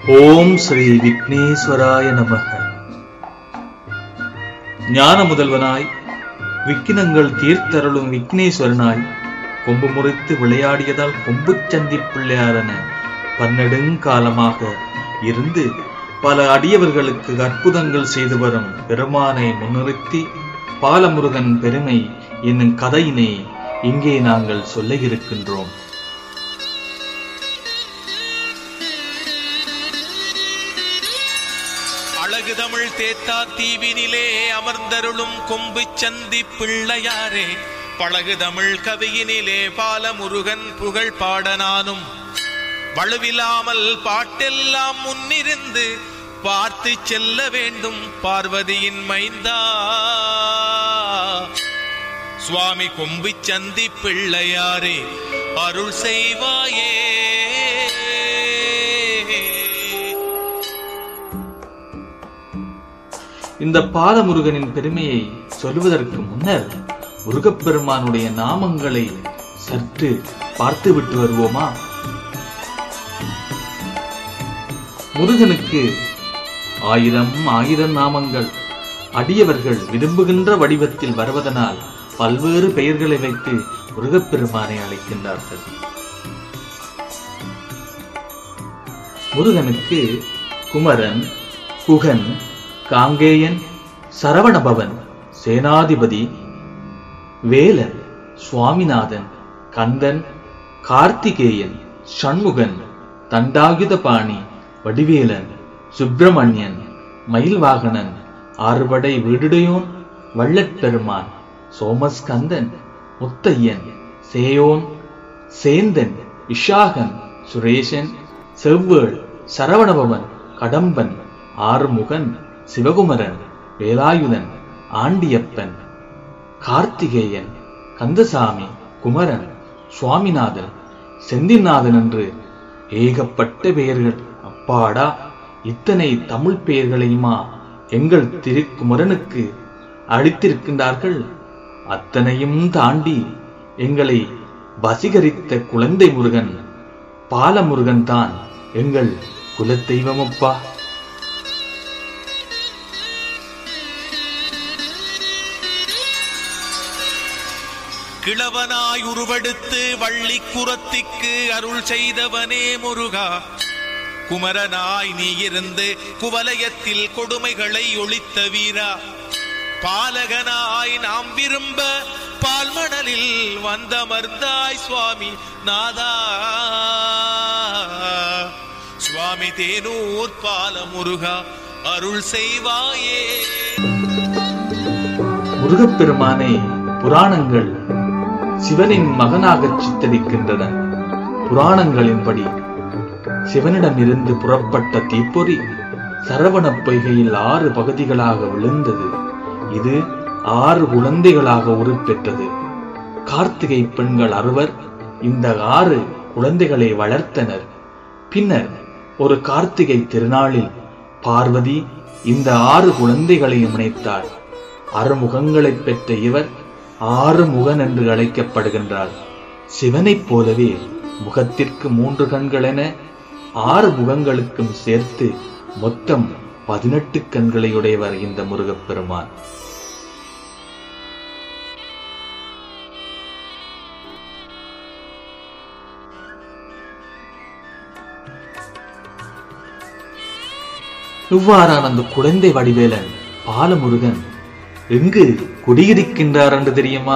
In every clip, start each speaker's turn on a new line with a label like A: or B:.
A: ஓம் ஸ்ரீ விக்னேஸ்வராய நமக ஞான முதல்வனாய் விக்கினங்கள் தீர்த்தருளும் விக்னேஸ்வரனாய் கொம்பு முறித்து விளையாடியதால் கொம்பு சந்தி பிள்ளையாரென பன்னெடுங்காலமாக இருந்து பல அடியவர்களுக்கு அற்புதங்கள் செய்து வரும் பெருமானை முன்னிறுத்தி பாலமுருகன் பெருமை என்னும் கதையினை இங்கே நாங்கள் சொல்ல இருக்கின்றோம்
B: அழகு தமிழ் தேத்தா தீவினிலே அமர்ந்தருளும் கொம்பு சந்தி பிள்ளையாரே பழகு தமிழ் கவியினிலே பாலமுருகன் புகழ் பாடனானும் வலுவில்லாமல் பாட்டெல்லாம் முன்னிருந்து பார்த்து செல்ல வேண்டும் பார்வதியின் மைந்தா சுவாமி கொம்பு சந்தி பிள்ளையாரே அருள் செய்வாயே
A: இந்த பாலமுருகனின் பெருமையை சொல்வதற்கு முன்னர் முருகப்பெருமானுடைய நாமங்களை சற்று பார்த்துவிட்டு வருவோமா முருகனுக்கு ஆயிரம் ஆயிரம் நாமங்கள் அடியவர்கள் விரும்புகின்ற வடிவத்தில் வருவதனால் பல்வேறு பெயர்களை வைத்து முருகப்பெருமானை அழைக்கின்றார்கள் முருகனுக்கு குமரன் குகன் காங்கேயன் சரவணபவன் சேனாதிபதி வேலன் சுவாமிநாதன் கந்தன் கார்த்திகேயன் சண்முகன் தண்டாயுதபாணி வடிவேலன் சுப்பிரமணியன் மயில்வாகனன் ஆறுபடை வீடுடையோன் வள்ளற்பெருமான் சோமஸ்கந்தன் முத்தையன் சேயோன் சேந்தன் விஷாகன் சுரேஷன் செவ்வேள் சரவணபவன் கடம்பன் ஆறுமுகன் சிவகுமரன் வேலாயுதன் ஆண்டியப்பன் கார்த்திகேயன் கந்தசாமி குமரன் சுவாமிநாதன் செந்திநாதன் என்று ஏகப்பட்ட பெயர்கள் அப்பாடா இத்தனை தமிழ் பெயர்களையுமா எங்கள் திருக்குமரனுக்கு அளித்திருக்கின்றார்கள் அத்தனையும் தாண்டி எங்களை வசீகரித்த குழந்தை முருகன் பாலமுருகன் தான் எங்கள் குலதெய்வமப்பா
B: கிழவனாய் உருவெடுத்து வள்ளி குரத்திக்கு அருள் செய்தவனே முருகா குமரனாய் நீ இருந்து குவலயத்தில் கொடுமைகளை ஒழித்த வீரா பாலகனாய் நாம் விரும்ப பால்மணலில் வந்தமர்ந்தாய் சுவாமி நாதா சுவாமி தேனூர் பால முருகா அருள் செய்வாயே
A: முருகப்பெருமானை புராணங்கள் சிவனின் மகனாகச் சித்தரிக்கின்றன புராணங்களின்படி சிவனிடமிருந்து புறப்பட்ட தீப்பொறி சரவணப் பொய்கையில் ஆறு பகுதிகளாக விழுந்தது இது ஆறு குழந்தைகளாக உருப்பெற்றது கார்த்திகை பெண்கள் அறுவர் இந்த ஆறு குழந்தைகளை வளர்த்தனர் பின்னர் ஒரு கார்த்திகை திருநாளில் பார்வதி இந்த ஆறு குழந்தைகளையும் இணைத்தாள் அறுமுகங்களைப் பெற்ற இவர் ஆறுமுகன் என்று அழைக்கப்படுகின்றார் சிவனைப் போலவே முகத்திற்கு மூன்று கண்கள் என ஆறு முகங்களுக்கும் சேர்த்து மொத்தம் பதினெட்டு கண்களை உடையவர் இந்த முருகப்பெருமான் இவ்வாறான அந்த குழந்தை வடிவேலன் பாலமுருகன் எங்கு குடியிருக்கின்றார் என்று தெரியுமா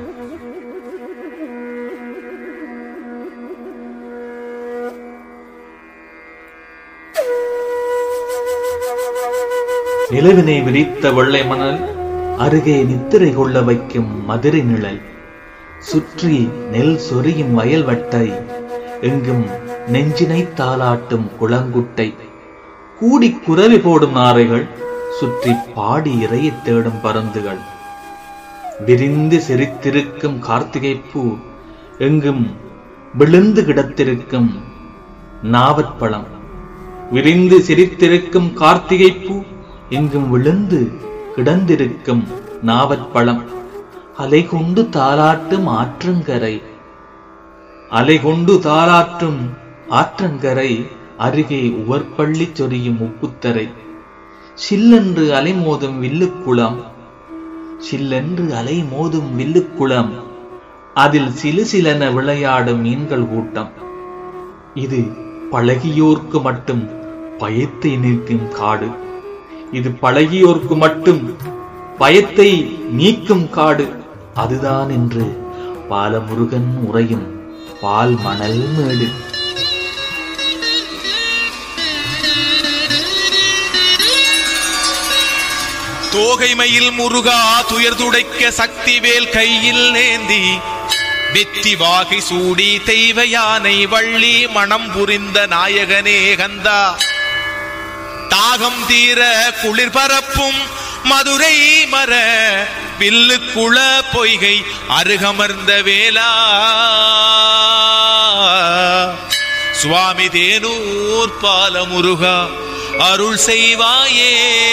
A: நிலவினை விரித்த வெள்ளை மணல் அருகே நித்திரை கொள்ள வைக்கும் மதுரை நிழல் சுற்றி நெல் சொரியும் வயல் வட்டை எங்கும் நெஞ்சினை தாளாட்டும் குளங்குட்டை கூடி குரவி போடும் நாரைகள் சுற்றி பாடி இறையத் தேடும் பருந்துகள் விரிந்து சிரித்திருக்கும் கார்த்திகை பூ எங்கும் விழுந்து கிடத்திருக்கும் நாவற்பழம் விரிந்து சிரித்திருக்கும் கார்த்திகை பூ எங்கும் விழுந்து கிடந்திருக்கும் நாவற்பழம் அலை கொண்டு தாளாட்டும் ஆற்றங்கரை அலை கொண்டு தாளாட்டும் ஆற்றங்கரை அருகே உவர்பள்ளி சொரியும் உப்புத்தரை சில்லென்று அலைமோதும் வில்லுக்குளம் சில்லென்று அலைமோதும் வில்லுக்குளம் அதில் சிலு சிலென விளையாடும் மீன்கள் கூட்டம் இது பழகியோர்க்கு மட்டும் பயத்தை நீக்கும் காடு இது பழகியோர்க்கு மட்டும் பயத்தை நீக்கும் காடு அதுதான் என்று பாலமுருகன் உறையும் பால் மணல் மேடு
B: தோகைமையில் முருகா துயர் துடைக்க சக்திவேல் கையில் நேந்தி வெற்றி வாகை சூடி தெய்வ யானை வள்ளி மனம் புரிந்த நாயகனே கந்தா தாகம் தீர குளிர் பரப்பும் மதுரை மர வில்லு குள பொய்கை அருகமர்ந்த வேளா சுவாமி தேனூர் பாலமுருகா அருள் செய்வாயே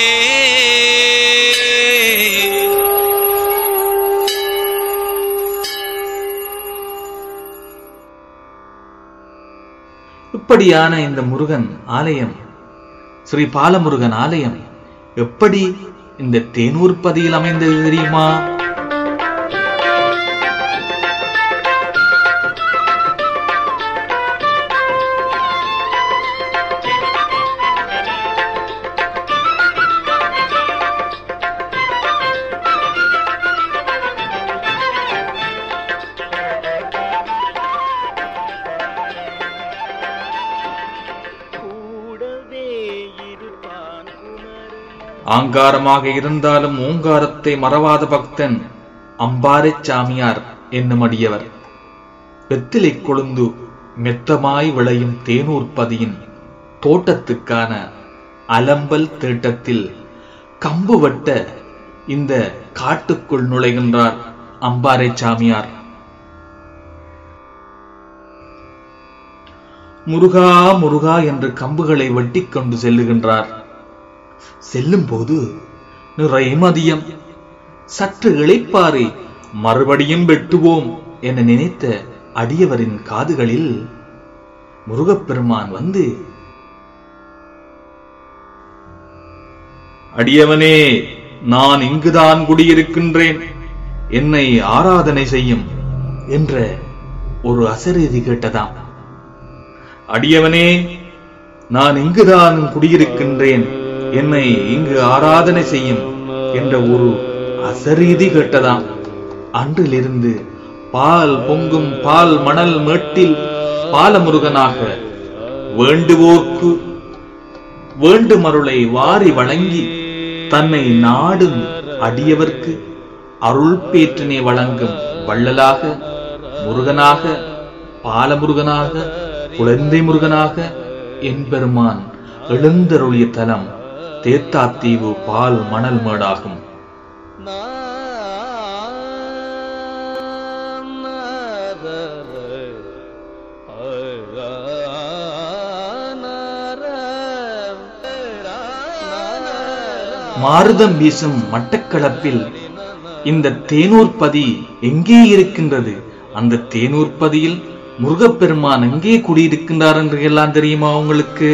A: இப்படியான இந்த முருகன் ஆலயம் ஸ்ரீ பாலமுருகன் ஆலயம் எப்படி இந்த தேனூர் பதியில் அமைந்தது தெரியுமா
C: கூடவே இருப்பான் குமரன்
A: ஆங்காரமாக இருந்தாலும் ஓங்காரத்தை மறவாத பக்தன் அம்பாரை சாமியார் என்னும் அடியவர் வெத்திலை கொழுந்து மெத்தமாய் விளையும் தேனூர் பதியின் தோட்டத்துக்கான அலம்பல் தேட்டத்தில் கம்பு வெட்ட இந்த காட்டுக்குள் நுழைகின்றார் அம்பாரை சாமியார் முருகா முருகா என்று கம்புகளை வெட்டிக் கொண்டு செல்லுகின்றார் செல்லும் போது நிறை மதியம் சற்று இளைப்பாரி மறுபடியும் வெட்டுவோம் என நினைத்த அடியவரின் காதுகளில் முருகப்பெருமான் வந்து அடியவனே நான் இங்குதான் குடியிருக்கின்றேன் என்னை ஆராதனை செய்யும் என்ற ஒரு அசரீதி கேட்டதாம் அடியவனே நான் இங்குதான் குடியிருக்கின்றேன் என்னை இங்கு ஆராதனை செய்யும் என்ற ஒரு அசரீதி கேட்டதாம் அன்றிலிருந்து பால் பொங்கும் பால் மணல் மேட்டில் பாலமுருகனாக வேண்டுவோர்க்கு வேண்டுமருளை வாரி வழங்கி தன்னை நாடும் அடியவர்க்கு அருள் பேற்றினை வழங்கும் வள்ளலாக முருகனாக பாலமுருகனாக குழந்தை முருகனாக என்பெருமான் எழுந்தருளிய தலம் தேத்தாத்தீவு பால் மணல் மேடாகும் மாருதம் வீசும் மட்டக்களப்பில் இந்த தேனூர்பதி எங்கே இருக்கின்றது அந்த தேனூர்பதியில் முருகப்பெருமான் எங்கே குடியிருக்கின்றார் என்று எல்லாம் தெரியுமா உங்களுக்கு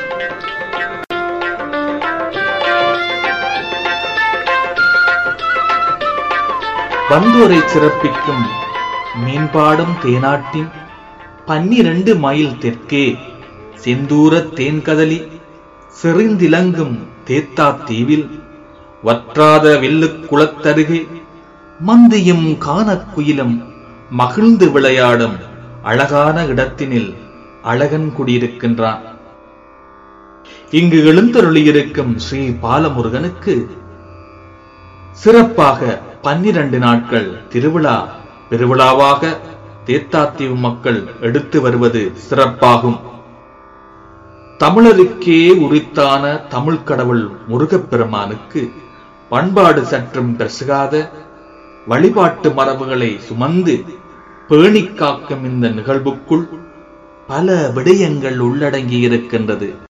A: வந்தோரை சிறப்பிக்கும் மீன்பாடும் தேனாட்டின் பன்னிரண்டு மைல் தெற்கே செந்தூர தேன்கதலி செறிந்திலங்கும் தேத்தா தீவில் வற்றாத வில்லு குளத்தருகே மந்தியும் காணக் குயிலும் மகிழ்ந்து விளையாடும் அழகான இடத்தினில் அழகன் குடியிருக்கின்றான் இங்கு எழுந்தருளியிருக்கும் ஸ்ரீ பாலமுருகனுக்கு சிறப்பாக பன்னிரண்டு நாட்கள் திருவிழா பெருவிழாவாக தேத்தாத்தீவு மக்கள் எடுத்து வருவது சிறப்பாகும் தமிழருக்கே உரித்தான தமிழ் கடவுள் முருகப்பெருமானுக்கு பண்பாடு சற்றும் பெருசாத வழிபாட்டு மரபுகளை சுமந்து பேணிக் காக்கும் இந்த நிகழ்வுக்குள் பல விடயங்கள் உள்ளடங்கி இருக்கின்றது